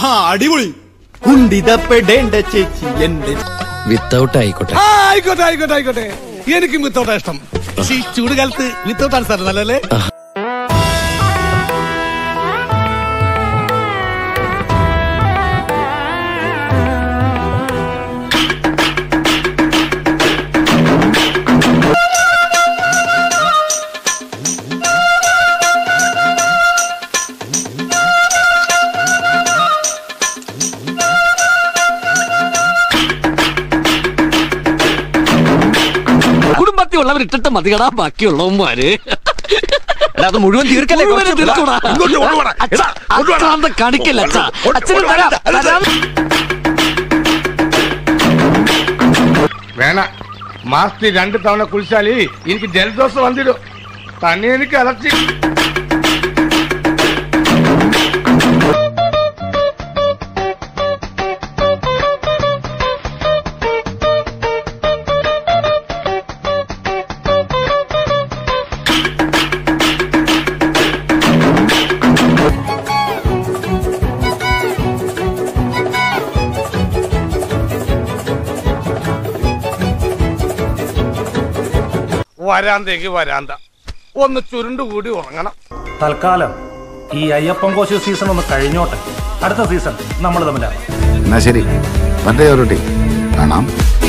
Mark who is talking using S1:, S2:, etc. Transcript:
S1: ആഹാ അടിപൊളി
S2: കുണ്ടിതപ്പെടേണ്ട ചേച്ചി എന്റെ
S3: വിത്തൗട്ട് ആയിക്കോട്ടെ
S1: ആ ആയിക്കോട്ടെ ആയിക്കോട്ടെ ആയിക്കോട്ടെ എനിക്കും വിത്തൗട്ടാ ഇഷ്ടം പക്ഷേ ഈ ചൂട് കാലത്ത് വിത്തൗട്ടാണ് സാർ നല്ലല്ലേ
S4: കുടുംബത്തിലുള്ളവർ ഇട്ടിട്ട് മതികടാ ബാക്കിയുള്ളവന്മാര്
S3: എടാ, അത് മുഴുവൻ തീർക്കല്ലേ
S4: മുഴുവനും
S3: കുറച്ച്
S4: തീർക്കൂടാ.
S1: ഇങ്ങോട്ട് കൊണ്ടുവാടാ.
S4: അച്ഛാ, അച്ഛാന്ത കാണിക്കല്ല അച്ഛാ അച്ഛന് തരാം തരാം
S5: വേണ മാസത്തിൽ രണ്ട് തവണ കുളിച്ചാല് എനിക്ക് ജലദോഷം വന്നിടും തന്നെ എനിക്ക് അലർച്ചി വരാന്തേക്ക് വരാന്ത ഒന്ന് ചുരുണ്ടുകൂടി ഉറങ്ങണം
S6: തൽക്കാലം ഈ അയ്യപ്പൻ കോശി സീസൺ ഒന്ന് കഴിഞ്ഞോട്ടെ അടുത്ത സീസൺ നമ്മൾ തമ്മിലാണ്
S7: എന്നാ ശരി പറ്റേ കാണാം